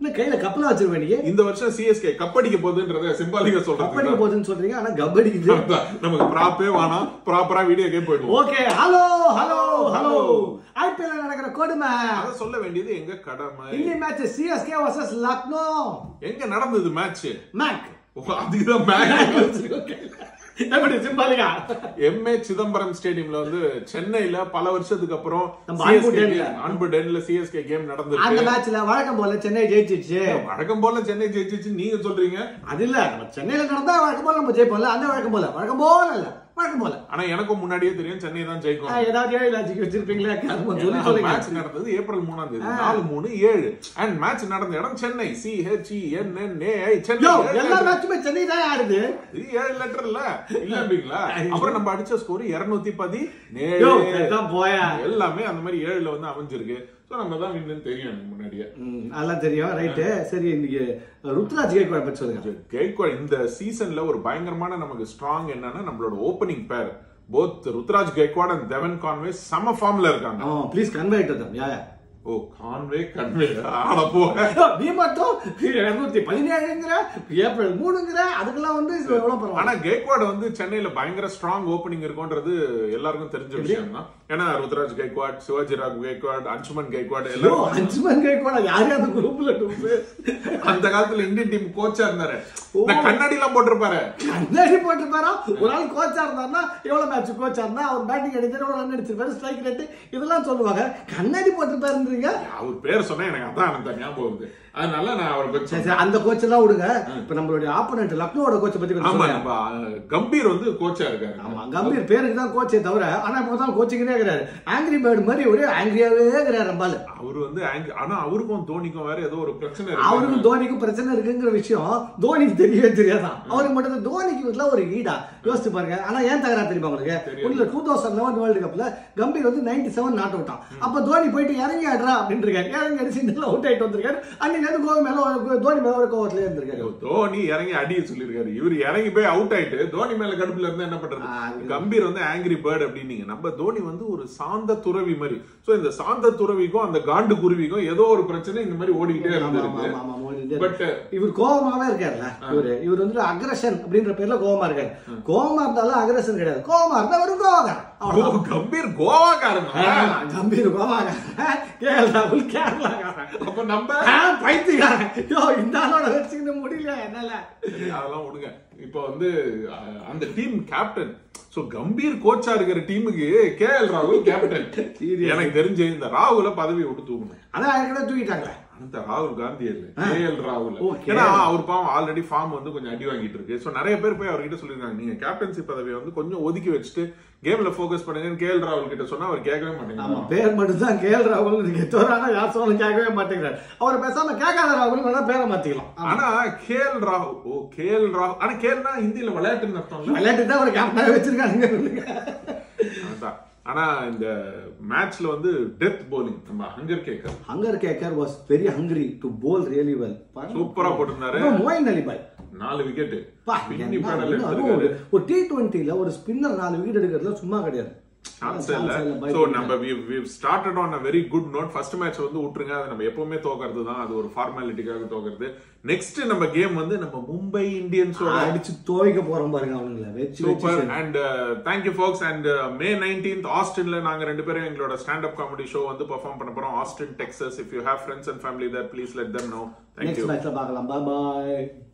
இன்னும் கையில கப்பலா வச்சிருவேன் நீங்க இந்த வருஷம் சிஎஸ்கே கப்படிக்க போகுதுன்றத சிம்பாலிக்கா கப்படிக்க சொல்றேன் போகுதுன்னு சொல்றீங்க ஆனா கபடிக்குது நமக்கு ப்ராப்பே வேணாம் ப்ராப்பரா வீடியோ கேம் போயிடுவோம் okay hello hello hello IPL நடக்கிற கொடுமை அதை சொல்ல வேண்டியது எங்க கடமை இன்னி மேட்ச் சிஎஸ்கே வர்சஸ் லக்னோ எங்க நடந்தது மேட்ச் மேக் அதுக்குதான் மேட்ச் எப்படி சிம்பாலிக்கா எம்ஏ சிதம்பரம் ஸ்டேடியம்ல வந்து சென்னையில பல வருஷத்துக்கு அப்புறம் நம்ம அன்பு CSK டென்ல. game, அன்பு டென்ல சிஎஸ்கே கேம் அந்த நடந்திருக்கு மேட்ச்ல வழக்கம் போல சென்னை ஜெயிச்சிச்சு வழக்கம் போல சென்னை ஜெயிச்சிச்சு நீங்க சொல்றீங்க அது இல்ல நம்ம சென்னையில நடந்தா வழக்கம் போல நம்ம ஜெயிப்போம்ல அந்த வழக்கம் போல வழக்கம் போல இல்ல வழக்கம் போல ஆனா எனக்கும் முன்னாடியே தெரியும் சென்னை தான் ஜெயிக்கும் ஆ, ஏதாவது ஏழு லாஜிக் வச்சிருப்பீங்களா கருமம் சொல்லி சொல்லுங்க மேட்ச் நடந்தது ஏப்ரல் மூணாம் தேதி நாலு மூணு ஏழு அண்ட் மேட்ச் நடந்த இடம் Chennai C H N N A Chennai யோ ஏழு எல்லா letter. மேட்சுமே சென்னை தான் ஆடுது இது ஏழு லெட்டர் இல்ல இல்லன்றீங்களா அப்புறம் நம்ம அடிச்ச ஸ்கோர் இருநூத்தி பதி யோ எல்லாம் போயா எல்லாமே அந்த மாதிரி ஏழுல வந்து அமைஞ்சிருக்கு சோ நம்ம தான் வின்னு தெரியும் எனக்கு முன்னாடியே ம், நல்லா தெரியும் ரைட்டு சரி இன்னைக்கு ருத்ராஜ் கேக்வாட் பத்தி சொல்லுங்க கெய்க்வாட் இந்த சீசன்ல ஒரு பயங்கரமான நமக்கு ஸ்ட்ராங் என்னன்னா நம்மளோட opening pair both Ruturaj Gaikwad and Devon Conway சம ஃபார்ம்ல இருக்காங்க ஆ please Conway do them yeah ஓ கான்வே கன்வே ஆட போக நீ மட்டும் இருநூத்தி பதினேழுங்கிற ஏப்ரல் மூணுங்கிற அதுக்கெல்லாம் வந்து இது எவ்வளவு பரவாயில்ல ஆனா கெய்க்வாட் வந்து சென்னையில பயங்கர ஸ்ட்ராங் ஓப்பனிங் இருக்கும்ன்றது எல்லாருக்கும் தெரிஞ்ச விஷயம் தான் ஏன்னா ருத்ராஜ் கெய்க்வாட் சிவாஜி ராவ் கெய்க்வாட் அன்சுமன் கெய்க்வாட் யோ எல்லாரும் அஞ்சுமன் கேக்வாட் யாரையும் அந்த குரூப்ல டூப்பு அந்த காலத்துல இந்தியன் டீம் கோச்சா இருந்தாரு இந்த கண்ணாடி எல்லாம் போட்டிருப்பாரு கண்ணாடி போட்டிருப்பாரா ஒரு ஆள் கோச்சா இருந்தாருன்னா எவ்வளவு மேட்ச் கோச்சா இருந்தா அவர் பேட்டிங் அடிச்சாரு எவ்வளவு ரன் அடிச்சிருப்பாரு ஸ்ட்ரைக் ரேட் இதெல்லாம் சொல்லுவாங்க கண்ணாடி போட்டிருப்பாருன்றீங்க அவர் பேர் சொன்னா எனக்கு அதான் எனக்கு ஞாபகம் வருது அதனால நான் அவரை பத்தி சரி சரி அந்த கோச் எல்லாம் விடுங்க இப்ப நம்மளுடைய ஆப்போனன்ட் லக்னோட கோச்சை பத்தி கொஞ்சம் ஆமா சொல்லுங்க. நம்ம அஹ், கம்பீர் வந்து கோச்சா இருக்காரு ஆமா கம்பீர் பேருக்கு தான் கோச்சே தவிர ஆனா இப்போ தான் கோச்சிங்னே இருக்கிறாரு ஆங்கிரி பேர்டு மாதிரி ஒரே ஆங்கிரியாவே இருக்கிறாரு ரம்பால் அவர் வந்து ang- ஆனா அவருக்கும் தோனிக்கும் வேற ஏதோ ஒரு பிரச்சனை இருக்கு அவருக்கும் தோனிக்கும் பிரச்சனை இருக்குங்கிற விஷயம் தோனிக்கு தெரியவே தெரியாதான் அவருக்கு மட்டும் தான் தோனிக்கு இதெல்லாம் ஒரு ஈடா யோசிச்சு பாருங்க ஆனா ஏன் தகரா தெரியுமா உங்களுக்கு ஒண்ணுல டூ தௌசண்ட் லெவன் வேர்ல்டு கப்ல கம்பீர் வந்து நைன்டி செவன் நாட் அவுட்டான் அப்ப தோனி போயிட்டு இறங்கி ஆடுறா அப்படின்னு இருக்காரு இறங்கி அடிச்சு இந்த அவுட் ஆயிட்டு வந்திருக்காரு அன்னைக்கு வந்து கோவம் மேல ஒரு- தோனி மேல ஒரு கோவத்துல இருந்திருக்காரு தோனி இறங்கி அடிய சொல்லிருக்காரு இவர் இறங்கி போய் அவுட் ஆயிட்டு தோனி மேல கடுப்புல இருந்தா என்ன ஆ, பண்றது அது- கம்பீர் வந்து ஆங்கிரி பேர்ட் அப்படின்னீங்க நம்ம தோனி வந்து ஒரு சாந்த துறவி மாதிரி சோ இந்த சாந்த துறவிக்கும் அந்த காண்டு குருவிக்கும் ஏதோ ஒரு பிரச்சனை இந்த மாதிரி ஓடிக்கிட்டே ஆமா, ஆமா, இருந்திருக்கு ஆமா, ஆமா, ஓடிட்டே பட் இருக்கு. இவர் கோவமாவே இருக்காருல்ல இவரு இவர் வந்து அக்ரஷன் அப்படின்ற பேர்ல கோவமா இருக்காரு கோவமா இருந்தாலும் அக்ரஷன் கிடையாது கோவமா இருந்தா ஒரு கோவக்காரன் அவ்வளவுதான். கம்பீர் கோவாக்காரன் ஆமா, கம்பீர் கோவக்காரன் கேஎல் ராகுல் கேரளாக்காரன் அப்ப நம்ம ஆ, பைத்தியக்காரன் யோ இந்த ஆளோட வச்சுக்கிட்டு முடியல என்னால அதெல்லாம் விடுங்க இப்போ வந்து அஹ், அந்த டீம் கேப்டன் சோ கம்பீர் கோச்சா இருக்கிற டீமுக்கு கே எல் ராகுல் கேப்டன் எனக்கு தெரிஞ்சு இந்த ராகுல பதவி விட்டு தூக்கணும் அதான் ஏற்கனவே தூக்கிட்டாங்களே அந்த ராகுல் காந்தி இல்ல கே எல் ராகுல் ஓ, கே. ஏன்னா அவர் பாவம் ஆல்ரெடி ஃபார்ம் வந்து கொஞ்சம் அடி வாங்கிட்டு இருக்கு சோ நிறைய பேர் போய் அவர்கிட்ட சொல்லிருக்காங்க நீங்க கேப்டன்சி பதவியை வந்து கொஞ்சம் ஒதுக்கி வச்சுட்டு கேம்ல ஃபோக்கஸ் பண்ணுங்கன்னு கே எல் ராகுல் கிட்ட சொன்னா அவர் கேட்கவே ஆமா மாட்டேங்கிறாங்க பேர் மட்டும் தான் கேஎல் ராகுல் இருக்கு தவிர ஆனா யார் சொன்னாலும் கேட்கவே மாட்டேங்கிறாரு அவர் பேசாம கேட்காத ராகுல் வேணா பேரை மாத்திக்கலாம் ஆமா. ஆனா கே எல் ராகுல் ஓ கே எல் ராகுல் ஆனா கேல்னா ஹிந்தியில விளையாட்டுன்னு அர்த்தம் இல்ல விளையாட்டு தான் ஒரு கேப்டனாக வச்சிருக்காங்க அதான். ஆனா இந்த மேட்ச்ல வந்து டெத் bowling நம்ம Hangargekar Hangargekar was very hungry to bowl really well சூப்பரா போட்டிருந்தாரு மோயின் அலி பாய் நாலு விக்கெட் பா, பின்னி என்ன பேடல் அதுவும் எடுத்திருக்காரு ஒரு- ஒரு டி டுவெண்ட்டில ஒரு ஸ்பின்னர் நாலு விக்கெட் எடுக்கிறதுல சும்மா கிடையாது சான்ஸ் Chance இல்ல இல்ல, சோ பயப்படாத. நம்ம we started on a very good note first match வந்து விட்டுருங்க அது நம்ம எப்பவுமே தோக்கறது தான் அது ஒரு ஃபார்மாலிட்டிக்காக தோக்கறது நெக்ஸ்ட் நம்ம கேம் வந்து நம்ம மும்பை இந்தியன்ஸோட அடிச்சு துவைக்க போறோம் பாருங்க அவனுங்கள வச்சு சூப்பர் வச்சு and thank you folks and May nineteenth ஆஸ்டின்ல நாங்க ரெண்டு பேரும் எங்களோட ஸ்டாண்ட் அப் காமெடி ஷோ வந்து பெர்ஃபார்ம் பண்ண போறோம் Austin Texas if you have friends and family there please let them know thank you next மேட்ச்ல பார்க்கலாம் பாய்